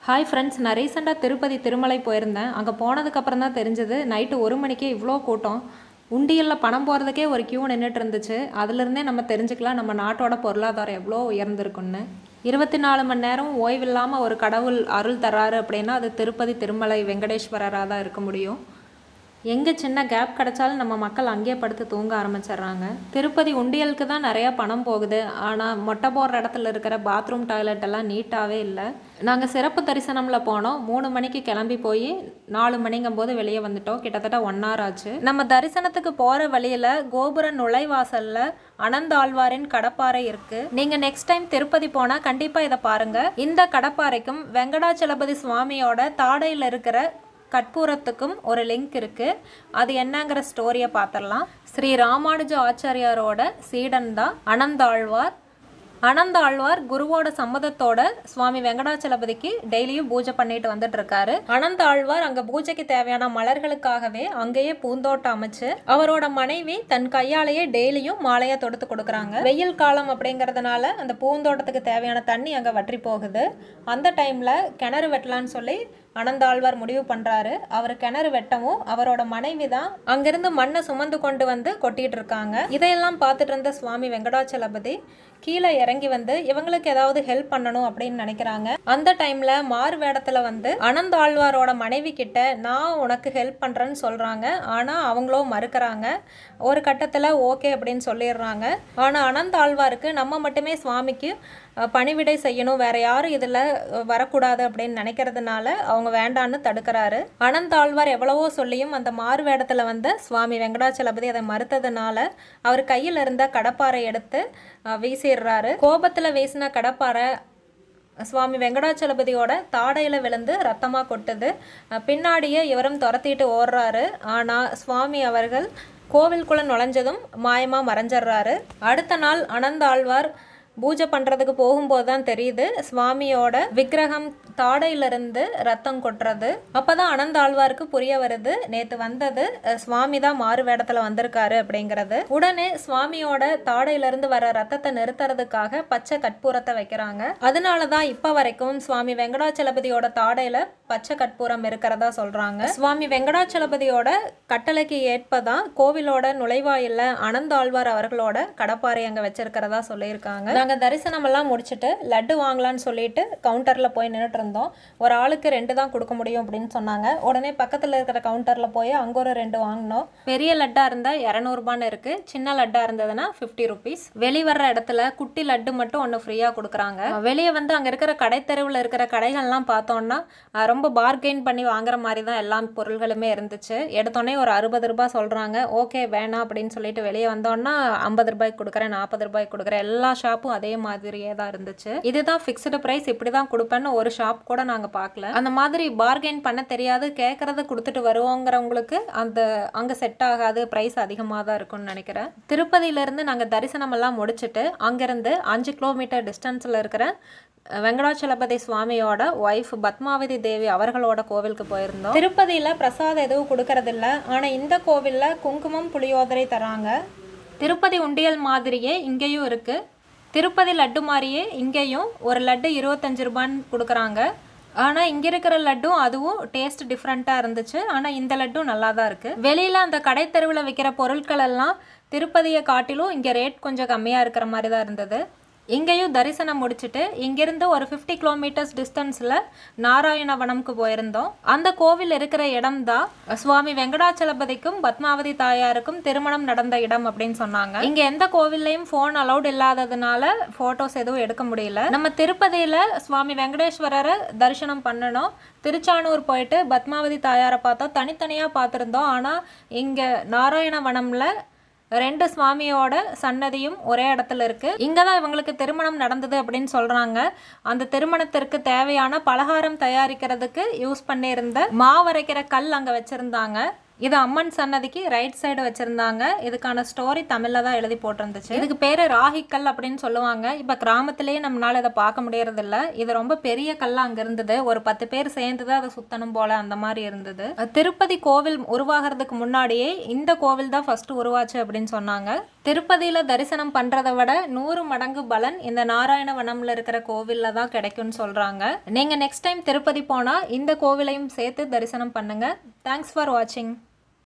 hi friends நான் ரீசெண்டாக திருப்பதி திருமலை போயிருந்தேன் அங்கே போனதுக்கப்புறம் தான் தெரிஞ்சது நைட்டு ஒரு மணிக்கே இவ்வளோ கூட்டம் உண்டியலில் பணம் போகிறதுக்கே ஒரு கியூ நின்றுட்டு இருந்துச்சு அதுலேருந்தே நம்ம தெரிஞ்சுக்கலாம் நம்ம நாட்டோட பொருளாதாரம் எவ்வளோ உயர்ந்திருக்குன்னு இருபத்தி நாலு மணி நேரம் ஓய்வில்லாமல் ஒரு கடவுள் அருள் தராரு அப்படின்னா அது திருப்பதி திருமலை வெங்கடேஸ்வரராக தான் இருக்க முடியும் எங்கே சின்ன கேப் கிடைச்சாலும் நம்ம மக்கள் அங்கேயே படுத்து தூங்க ஆரம்பிச்சிடுறாங்க திருப்பதி உண்டியலுக்கு தான் நிறையா பணம் போகுது ஆனால் மொட்டை போடுற இடத்துல இருக்கிற பாத்ரூம் டாய்லெட் எல்லாம் நீட்டாகவே இல்லை நாங்கள் சிறப்பு தரிசனமில் போனோம் மூணு மணிக்கு கிளம்பி போய் நாலு மணிங்கும் போது வெளியே வந்துட்டோம் கிட்டத்தட்ட ஒன் ஹவர் ஆச்சு நம்ம தரிசனத்துக்கு போகிற வழியில் கோபுர நுழைவாசலில் அனந்தாழ்வாரின் கடப்பாறை இருக்கு நீங்க நெக்ஸ்ட் டைம் திருப்பதி போனா கண்டிப்பா இதை பாருங்க இந்த கடப்பாறைக்கும் வெங்கடாச்சலபதி சுவாமியோட தாடையில் இருக்கிற கற்பூரத்துக்கும் ஒரு லிங்க் இருக்கு அது என்னங்கிற ஸ்டோரியை பார்த்துடலாம் ஸ்ரீ ராமானுஜ ஆச்சாரியாரோட சீடன் தான் அனந்தாழ்வார் அனந்தாழ்வார் குருவோட சம்மதத்தோட சுவாமி வெங்கடாச்சலபதிக்கு டெய்லியும் பூஜை பண்ணிட்டு வந்துட்டு இருக்காரு அனந்தாழ்வார் அங்க பூஜைக்கு தேவையான மலர்களுக்காகவே அங்கேயே பூந்தோட்டம் அமைச்சு அவரோட மனைவி தன் கையாலேயே டெய்லியும் மாலையா தொடுத்து கொடுக்குறாங்க வெயில் காலம் அப்படிங்கறதுனால அந்த பூந்தோட்டத்துக்கு தேவையான தண்ணி அங்க வற்றி போகுது அந்த டைம்ல கிணறு வெட்டலான்னு சொல்லி அனந்தாழ்வார் முடிவு பண்றாரு அவர் கிணறு வெட்டவும் அவரோட மனைவி தான் அங்கிருந்து மண்ணை சுமந்து கொண்டு வந்து கொட்டிட்டு இருக்காங்க இதையெல்லாம் பார்த்துட்டு இருந்த சுவாமி வெங்கடாச்சலபதி கீழே இறங்கி வந்து இவங்களுக்கு ஏதாவது ஹெல்ப் பண்ணணும் அப்படின்னு நினைக்கிறாங்க அந்த டைம்ல மாறு வேடத்துல வந்து அனந்தாழ்வாரோட மனைவி கிட்ட நான் உனக்கு ஹெல்ப் பண்றேன்னு சொல்றாங்க ஆனா அவங்களோ மறுக்கிறாங்க ஒரு கட்டத்துல ஓகே அப்படின்னு சொல்லிடுறாங்க ஆனா அனந்தாழ்வாருக்கு நம்ம மட்டுமே சுவாமிக்கு அஹ், பணிவிடை செய்யணும் வேற யாரும் இதுல அஹ், வரக்கூடாது அப்படின்னு நினைக்கிறதுனால அவங்க வேண்டான்னு தடுக்கிறாரு அனந்தாழ்வார் எவ்வளவோ சொல்லியும் அந்த மாறு வேடத்துல வந்த சுவாமி வெங்கடாச்சலபதி அதை மறுத்ததுனால அவர் கையில் இருந்த கடப்பாரை எடுத்து அஹ், வீசிடுறாரு கோபத்துல வீசின கடப்பாரை சுவாமி வெங்கடாச்சலபதியோட தாடையில் விழுந்து ரத்தமாக கொட்டுது அஹ் பின்னாடியே இவரும் துரத்திட்டு ஓடுறாரு ஆனால் சுவாமி அவர்கள் கோவிலுக்குள்ளே நுழைஞ்சதும் மாயமாக மறைஞ்சிடுறாரு அடுத்த நாள் அனந்தாழ்வார் பூஜை பண்ணுறதுக்கு போகும்போது தான் தெரியுது சுவாமியோட விக்கிரகம் தாடையிலிருந்து ரத்தம் கொட்டுறது அப்பதான் அனந்தாழ்வாருக்கு புரிய வருது நேத்து வந்தது அஹ், சுவாமி தான் மாறு வேடத்துல வந்திருக்காரு அப்படிங்கிறது உடனே சுவாமியோட தாடையிலிருந்து வர ரத்தத்தை நிறுத்துறதுக்காக பச்சை கற்பூரத்தை வைக்கிறாங்க அதனாலதான் இப்ப வரைக்கும் சுவாமி வெங்கடாச்சலபதியோட தாடையில பச்சை கற்பூரம் இருக்கிறதா சொல்றாங்க சுவாமி வெங்கடாச்சலபதியோட கட்டளைக்கு ஏற்பதான் கோவிலோட நுழைவாயில்ல அனந்தாழ்வார் அவர்களோட கடப்பாறை அங்க வச்சிருக்கிறதா சொல்லியிருக்காங்க நாங்க தரிசனம் எல்லாம் முடிச்சுட்டு லட்டு வாங்கலாம்னு சொல்லிட்டு கவுண்டர்ல போய் நின்றுட்டு இருந்தோம் ஒரு ஆளுக்கு ரெண்டு தான் கொடுக்க முடியும் அப்படின்னு சொன்னாங்க உடனே பக்கத்துல இருக்கிற கவுண்டர்ல போய் அங்க ஒரு ரெண்டு வாங்கினோம் பெரிய லட்டா இருந்தா இரநூறுபான்னு இருக்கு சின்ன லட்டா இருந்ததுன்னா ஃபிஃப்டி ருபீஸ் வெளி வர்ற இடத்துல குட்டி லட்டு மட்டும் ஒன்று ஃப்ரீயா கொடுக்குறாங்க வெளியே வந்து அங்க இருக்கிற கடைத்தெருவில் இருக்கிற கடைகள்லாம் பார்த்தோம்னா அஹ், ரொம்ப பார்கெயின் பண்ணி வாங்குற மாதிரி தான் எல்லா பொருள்களுமே இருந்துச்சு எடுத்தோடனே ஒரு அறுபது ரூபாய் சொல்றாங்க ஓகே வேணாம் அப்படின்னு சொல்லிட்டு வெளியே வந்தோம்னா ஐம்பது ரூபாய்க்கு கொடுக்குறேன் நாற்பது ரூபாய்க்கு கொடுக்குறேன் எல்லா ஷாப்பும் அதே மாதிரியே தான் இருந்துச்சு இதுதான் ஃபிக்ஸ்டு ப்ரைஸ் இப்படி தான் கொடுப்பேன்னு ஒரு ஷாப் கூட நாங்கள் பார்க்கல அந்த மாதிரி பார்கெயின் பண்ண தெரியாது கேட்குறத கொடுத்துட்டு வருவோங்கிறவங்களுக்கு அந்த அங்கே செட் ஆகாது ப்ரைஸ் அதிகமாக தான் இருக்கும்னு நினைக்கிறேன் திருப்பதியிலேருந்து நாங்கள் தரிசனம் எல்லாம் முடிச்சுட்டு அங்கேருந்து அஞ்சு கிலோமீட்டர் டிஸ்டன்ஸில் இருக்கிற அஹ், வெங்கடாச்சலபதி சுவாமியோட ஒய்ஃப் பத்மாவதி தேவி அவர்களோட கோவிலுக்கு போயிருந்தோம் திருப்பதியில் பிரசாதம் எதுவும் கொடுக்கறதில்ல ஆனால் இந்த கோவிலில் குங்குமம் புளியோதரை தராங்க திருப்பதி உண்டியல் மாதிரியே இங்கேயும் இருக்கு திருப்பதி லட்டு மாதிரியே இங்கேயும் ஒரு லட்டு இருபத்தஞ்சு ரூபான்னு கொடுக்குறாங்க ஆனால் இங்கே இருக்கிற லட்டும் அதுவும் டேஸ்ட் டிஃப்ரெண்ட்டாக இருந்துச்சு ஆனால் இந்த லட்டும் நல்லா தான் இருக்குது வெளியில் அந்த கடை தெருவில் விற்கிற பொருட்கள் எல்லாம் திருப்பதியை காட்டிலும் இங்கே ரேட் கொஞ்சம் கம்மியாக இருக்கிற மாதிரி தான் இருந்தது இங்கேயும் தரிசனம் முடிச்சுட்டு இங்கிருந்து ஒரு ஃபிஃப்டி கிலோமீட்டர்ஸ் டிஸ்டன்ஸில் நாராயணவனம்க்கு போயிருந்தோம் அந்த கோவில் இருக்கிற இடம் தான் சுவாமி வெங்கடாச்சலபதிக்கும் பத்மாவதி தாயாருக்கும் திருமணம் நடந்த இடம் அப்படின்னு சொன்னாங்க இங்க எந்த கோவில்லையும் ஃபோன் அலௌட் இல்லாததுனால ஃபோட்டோஸ் எதுவும் எடுக்க முடியல நம்ம திருப்பதியில சுவாமி வெங்கடேஸ்வரரை தரிசனம் பண்ணணும் திருச்சானூர் போயிட்டு பத்மாவதி தாயாரை பார்த்தா தனித்தனியாக பார்த்துருந்தோம் ஆனால் இங்கே நாராயணவனம்ல ரெண்டு சுவாமியோட சன்னதியும் ஒரே இடத்துல இருக்கு இங்க தான் இவங்களுக்கு திருமணம் நடந்தது அப்படின்னு சொல்றாங்க அந்த திருமணத்திற்கு தேவையான பலகாரம் தயாரிக்கிறதுக்கு யூஸ் பண்ணியிருந்த மாவரைக்கிற கல் அங்க வச்சிருந்தாங்க இது அம்மன் சன்னதிக்கு ரைட் சைடு வச்சுருந்தாங்க இதுக்கான ஸ்டோரி தமிழில் தான் எழுதி போட்டிருந்துச்சு இதுக்கு பேர் ராகிக்கல் அப்படின்னு சொல்லுவாங்க இப்போ கிராமத்திலேயே நம்மளால் இதை பார்க்க முடியறதில்ல இது ரொம்ப பெரிய கல்லாக அங்கே இருந்தது ஒரு பத்து பேர் சேர்ந்து தான் அதை சுத்தணும் போல அந்த மாதிரி இருந்தது திருப்பதி கோவில் உருவாகிறதுக்கு முன்னாடியே இந்த கோவில் தான் ஃபர்ஸ்ட் உருவாச்சு அப்படின்னு சொன்னாங்க திருப்பதியில் தரிசனம் பண்ணுறதை விட நூறு மடங்கு பலன் இந்த நாராயணவனம்ல இருக்கிற கோவிலில் தான் கிடைக்கும்னு சொல்கிறாங்க நீங்கள் நெக்ஸ்ட் டைம் திருப்பதி போனால் இந்த கோவிலையும் சேர்த்து தரிசனம் பண்ணுங்கள் தேங்க்ஸ் ஃபார் வாட்சிங்